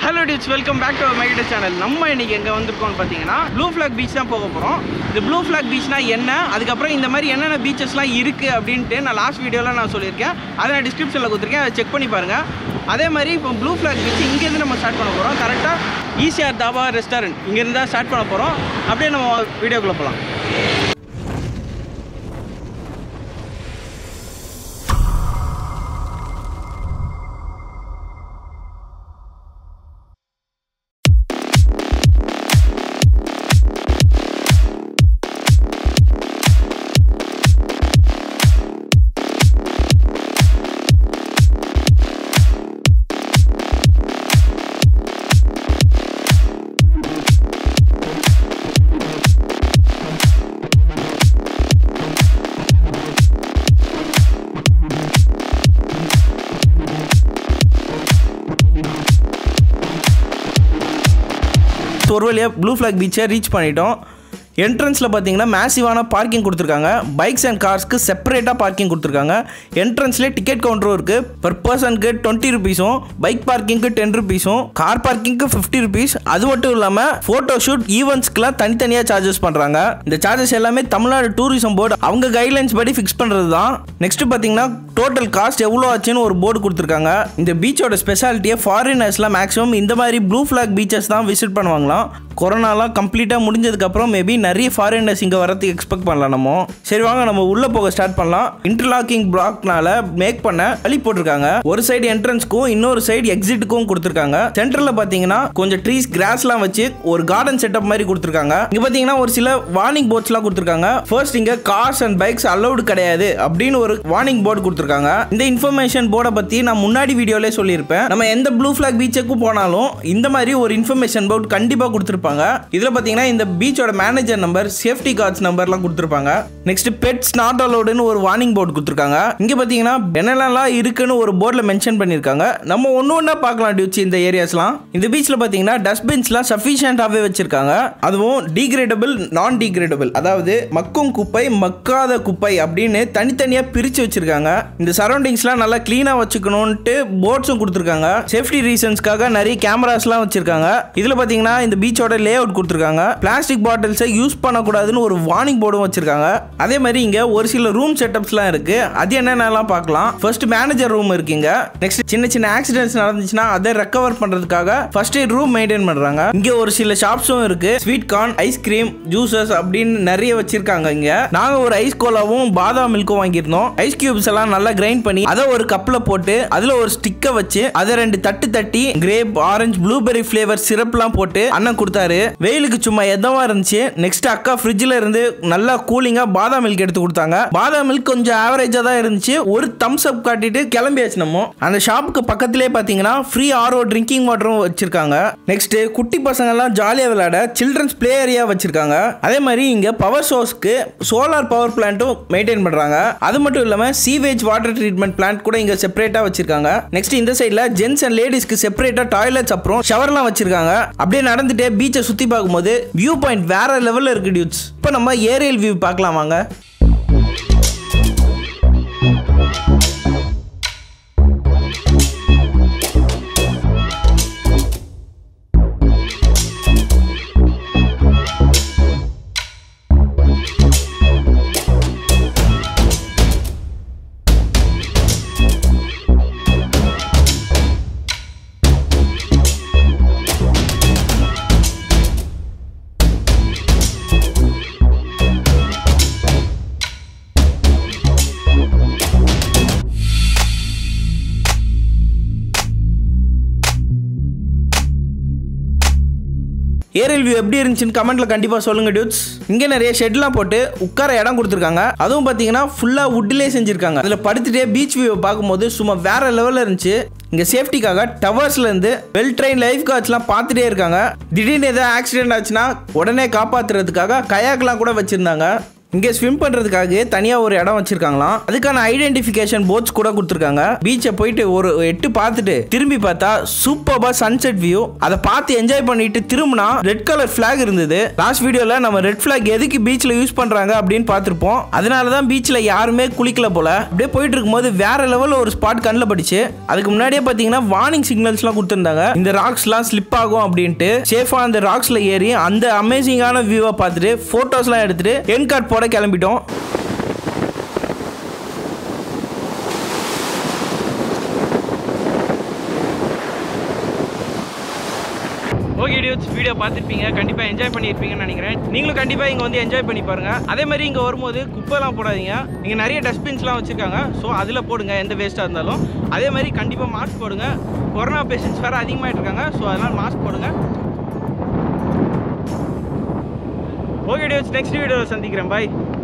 hello டிட்ஸ் welcome back to மைகிட்ட channel நம்ம இன்னைக்கு எங்கே வந்திருக்கோம்னு பார்த்தீங்கன்னா ப்ளூ ஃப்ளாக் பீச் தான் போக போகிறோம் இந்த ப்ளூ ஃப்ளாக் பீச்னா என்ன அதுக்கப்புறம் இந்த மாதிரி என்னென்ன பீச்சஸ்லாம் இருக்குது அப்படின்ட்டு நான் லாஸ்ட் வீடியோவில் நான் சொல்லியிருக்கேன் அதை நான் டிஸ்கிரிப்ஷனில் கொடுத்துருக்கேன் அதை செக் பண்ணி பாருங்கள் அதே மாதிரி இப்போ ப்ளூ ஃப்ளாக் பீச் இங்கேருந்து நம்ம ஸ்டார்ட் பண்ண போகிறோம் கரெக்டாக ஈசிஆர் தாபா ரெஸ்டாரண்ட் இங்கேருந்து தான் ஸ்டார்ட் பண்ண போகிறோம் அப்படியே நம்ம வீடியோக்குள்ளே போகலாம் ஒரு வழியாக ப்ளூ ஃப்ளாக் பீச்சை ரீச் பண்ணிட்டோம் என்ட்ரன்ஸில் பார்த்தீங்கன்னா மேசிவான பார்க்கிங் கொடுத்துருக்காங்க பைக்ஸ் அண்ட் கார்ஸ்க்கு செப்பரேட்டாக பார்க்கிங் கொடுத்துருக்காங்க என்ட்ரன்ஸ்லேயே டிக்கெட் கவுண்டரும் இருக்குது பர் பர்சனுக்கு டுவெண்ட்டி ருபீஸும் பைக் பார்க்கிங்க்கு டென் ருபீஸும் கார் பார்க்கிங்க்கு ஃபிஃப்டி ருபீஸ் அது மட்டும் இல்லாமல் ஃபோட்டோ ஷூட் ஈவெண்ட்ஸ்க்குலாம் தனித்தனியாக சார்ஜஸ் பண்ணுறாங்க இந்த சார்ஜஸ் எல்லாமே தமிழ்நாடு டூரிசம் போர்டு அவங்க கைட்லைன்ஸ் படி ஃபிக்ஸ் பண்ணுறது தான் நெக்ஸ்ட் பார்த்தீங்கன்னா டோட்டல் காஸ்ட் எவ்வளோ ஆச்சுன்னு ஒரு போர்டு கொடுத்துருக்காங்க இந்த பீச்சோட ஸ்பெஷாலிட்டியை ஃபாரினர்ஸ்லாம் மேக்ஸிமம் இந்த மாதிரி ப்ளூ ஃப்ளாக் பீச்சஸ் தான் விசிட் பண்ணுவாங்களாம் கொரோனாலாம் கம்ப்ளீட்டாக முடிஞ்சதுக்கப்புறம் மேபி நிறைய ஃபாரினர்ஸ் இங்கே வரதுக்கு எக்ஸ்பெக்ட் பண்ணலாம் நம்ம சரி வாங்க நம்ம உள்ளே போக ஸ்டார்ட் பண்ணலாம் இன்டர்லாக்கிங் பிளாக்னால மேக் பண்ண வழி போட்டிருக்காங்க ஒரு சைடு என்ட்ரன்ஸ்க்கும் இன்னொரு சைடு எக்ஸிட்டுக்கும் கொடுத்துருக்காங்க சென்டரில் பார்த்தீங்கன்னா கொஞ்சம் ட்ரீஸ் கிராஸ்லாம் வச்சு ஒரு கார்டன் செட்டப் மாதிரி கொடுத்துருக்காங்க இங்கே பார்த்தீங்கன்னா ஒரு சில வார்னிங் போர்ட்ஸ்லாம் கொடுத்துருக்காங்க ஃபர்ஸ்ட் இங்கே கார்ஸ் அண்ட் பைக்ஸ் அலௌடு கிடையாது அப்படின்னு ஒரு வார்னிங் போர்டு கொடுத்துருக்காங்க இந்த இன்ஃபர்மேஷன் போர்டை பற்றி நான் முன்னாடி வீடியோலே சொல்லியிருப்பேன் நம்ம எந்த ப்ளூ ஃபிளாக் பீச்சுக்கும் போனாலும் இந்த மாதிரி ஒரு இன்ஃபர்மேஷன் போர்டு கண்டிப்பாக கொடுத்துருப்பாங்க இதில் பார்த்தீங்கன்னா இந்த பீச்சோட மேனேஜர் நம்பர் சேஃப்டி கார்ட்ஸ் நம்பர்லாம் கொடுத்துருப்பாங்க நெக்ஸ்ட் பெட்ஸ் நாட் அலௌடுன்னு ஒரு வார்னிங் போர்டு கொடுத்துருக்காங்க இங்கே பார்த்தீங்கன்னா என்னென்னலாம் இருக்குன்னு ஒரு போர்டில் மென்ஷன் பண்ணியிருக்காங்க நம்ம ஒன்று ஒன்றா பார்க்கலாம் டியூச்சி இந்த ஏரியாஸ்லாம் இந்த பீச்சில் பார்த்தீங்கன்னா டஸ்ட்பின்ஸ்லாம் சஃபிஷியண்டாகவே வச்சிருக்காங்க அதுவும் டீக்ரேடபிள் நான் டீக்ரேடபிள் அதாவது மக்கும் குப்பை மக்காத குப்பை அப்படின்னு தனித்தனியாக பிரித்து வச்சிருக்காங்க இந்த சரௌண்டிங்ஸ்லாம் நல்லா க்ளீனாக வச்சுக்கணும்ட்டு போர்ட்ஸும் கொடுத்துருக்காங்க சேஃப்டி ரீசன்ஸ்க்காக நிறைய கேமராஸ்லாம் வச்சிருக்காங்க இதில் பார்த்தீங்கன்னா இந்த பீச்சோட லே அவுட் கொடுத்துருக்காங்க பிளாஸ்டிக் பாட்டில்ஸை யூஸ் பண்ணக்கூடாதுன்னு ஒரு வார்னிங் போர்டும் வச்சிருக்காங்க அதே மாதிரி இங்கே ஒரு சில ரூம் செட்டப்ஸ்லாம் இருக்கு அது என்னென்னலாம் பார்க்கலாம் ஃபர்ஸ்ட் மேனேஜர் ரூம் இருக்குங்க நெக்ஸ்ட் சின்ன சின்ன ஆக்சிடென்ட்ஸ் நடந்துச்சுன்னா அதை ரெக்கவர் பண்றதுக்காக ஃபர்ஸ்ட் எய்ட் ரூம் மெயின்டைன் பண்றாங்க இங்க ஒரு சில ஷாப்ஸும் இருக்கு ஸ்வீட் கார்ன் ஐஸ்கிரீம் ஜூசஸ் அப்படின்னு நிறைய வச்சிருக்காங்க இங்க நாங்க ஒரு ஐஸ் கோலாவும் பாதாம் மில்க்கும் வாங்கியிருந்தோம் ஐஸ் கியூப்ஸ் எல்லாம் நல்லா கிரைண்ட் பண்ணி அதை ஒரு கப்ல போட்டு அதுல ஒரு ஸ்டிக்கை வச்சு அதை ரெண்டு தட்டு தட்டி கிரேப் ஆரஞ்சு ப்ளூபெரி ஃபிளேவர் சிரப்லாம் போட்டு அண்ணன் கொடுத்தாரு வெயிலுக்கு சும்மா எதமா இருந்துச்சு நெக்ஸ்ட் அக்கா ஃப்ரிட்ஜில் இருந்து நல்லா கூலிங்கா பாதாம் மில்க் எடுத்து கொடுத்தாங்க பாதாம் மில்க் கொஞ்சம் ஆவரேஜா தான் இருந்துச்சு ஒரு தம்ஸ் அப் காட்டிட்டு கிளம்பியாச்சு நம்ம அந்த ஷாப்புக்கு பக்கத்திலே பாத்தீங்கன்னா ஃப்ரீ ஆரோ ட்ரிங்கிங் வாட்டரும் வச்சிருக்காங்க நெக்ஸ்ட் குட்டி பசங்க எல்லாம் ஜாலியா விளையாட சில்ட்ரன்ஸ் பிளே ஏரியா வச்சிருக்காங்க அதே மாதிரி இங்க பவர் சோர்ஸ்க்கு சோலார் பவர் பிளான்ட்டும் மெயின்டைன் பண்றாங்க அது மட்டும் இல்லாம சீவேஜ் வாட்டர் ட்ரீட்மெண்ட் பிளான்ட் கூட இங்க செப்பரேட்டா வச்சிருக்காங்க நெக்ஸ்ட் இந்த சைடுல ஜென்ஸ் அண்ட் லேடிஸ்க்கு செப்பரேட்டா டாய்லெட்ஸ் அப்புறம் ஷவர்லாம் வச்சிருக்காங்க அப்படியே நடந்துட்டே பீச்சை சுத்தி பார்க்கும்போது வியூ பாயிண்ட் வேற லெவல்ல இருக்கு டியூட்ஸ் இப்போ நம்ம ஏரியல் வியூ பார்க்கலாம் வாங்க ஏரியல் வியூ எப்படி இருந்துச்சுன்னு கமெண்ட்ல கண்டிப்பா சொல்லுங்க டியூட்ஸ் இங்க நிறைய ஷெட்லாம் போட்டு உட்கார இடம் கொடுத்துருக்காங்க அதுவும் பாத்தீங்கன்னா ஃபுல்லா வுட்லேயே செஞ்சிருக்காங்க அதுல படுத்துட்டே பீச் வியூ பார்க்கும்போது சும்மா வேற லெவல்ல இருந்துச்சு இங்க சேஃப்டிக்காக டவர்ஸ்ல இருந்து வெல் ட்ரெயின் லைஃப் கார்ட்ஸ்லாம் பார்த்துட்டே இருக்காங்க திடீர்னு ஏதாவது ஆக்சிடென்ட் ஆச்சுன்னா உடனே காப்பாத்துறதுக்காக கயாக்லாம் கூட வச்சிருந்தாங்க இங்கே ஸ்விம் பண்ணுறதுக்காக தனியாக ஒரு இடம் வச்சிருக்காங்களாம் அதுக்கான ஐடென்டிஃபிகேஷன் போர்ட்ஸ் கூட கொடுத்துருக்காங்க பீச்சை போயிட்டு ஒரு எட்டு பார்த்துட்டு திரும்பி பார்த்தா சூப்பர்பா சன்செட் வியூ அதை பார்த்து என்ஜாய் பண்ணிட்டு திரும்பினா ரெட் கலர் ஃபிளாக் இருந்தது லாஸ்ட் வீடியோவில் நம்ம ரெட் ஃபிளாக் எதுக்கு பீச்சில் யூஸ் பண்ணுறாங்க அப்படின்னு பார்த்துருப்போம் அதனால தான் பீச்சில் யாருமே குளிக்கல போல அப்படியே போயிட்டு இருக்கும்போது வேற லெவலில் ஒரு ஸ்பாட் கண்ணில் படிச்சு அதுக்கு முன்னாடியே பார்த்தீங்கன்னா வார்னிங் சிக்னல்ஸ்லாம் கொடுத்துருந்தாங்க இந்த ராக்ஸ்லாம் ஸ்லிப் ஆகும் அப்படின்ட்டு சேஃபாக அந்த ராக்ஸில் ஏறி அந்த அமேசிங்கான வியூவை பார்த்துட்டு ஃபோட்டோஸ்லாம் எடுத்துட்டு என் கார்டு போட கிளம்பிட்டோம் ஓகே டியூட்ஸ் வீடியோ பார்த்துருப்பீங்க கண்டிப்பாக என்ஜாய் பண்ணியிருப்பீங்கன்னு நினைக்கிறேன் நீங்களும் கண்டிப்பாக இங்கே வந்து என்ஜாய் பண்ணி பாருங்க அதே மாதிரி இங்கே வரும்போது குப்பைலாம் போடாதீங்க இங்கே நிறைய டஸ்ட்பின்ஸ்லாம் வச்சுருக்காங்க ஸோ அதில் போடுங்க எந்த வேஸ்ட்டாக இருந்தாலும் அதே மாதிரி கண்டிப்பாக மாஸ்க் போடுங்க கொரோனா பேஷண்ட்ஸ் வேறு அதிகமாகிட்டு இருக்காங்க ஸோ அதனால் மாஸ்க் போடுங்க ஓகே டியூட்ஸ் நெக்ஸ்ட் வீடியோவில் சந்திக்கிறேன் பாய்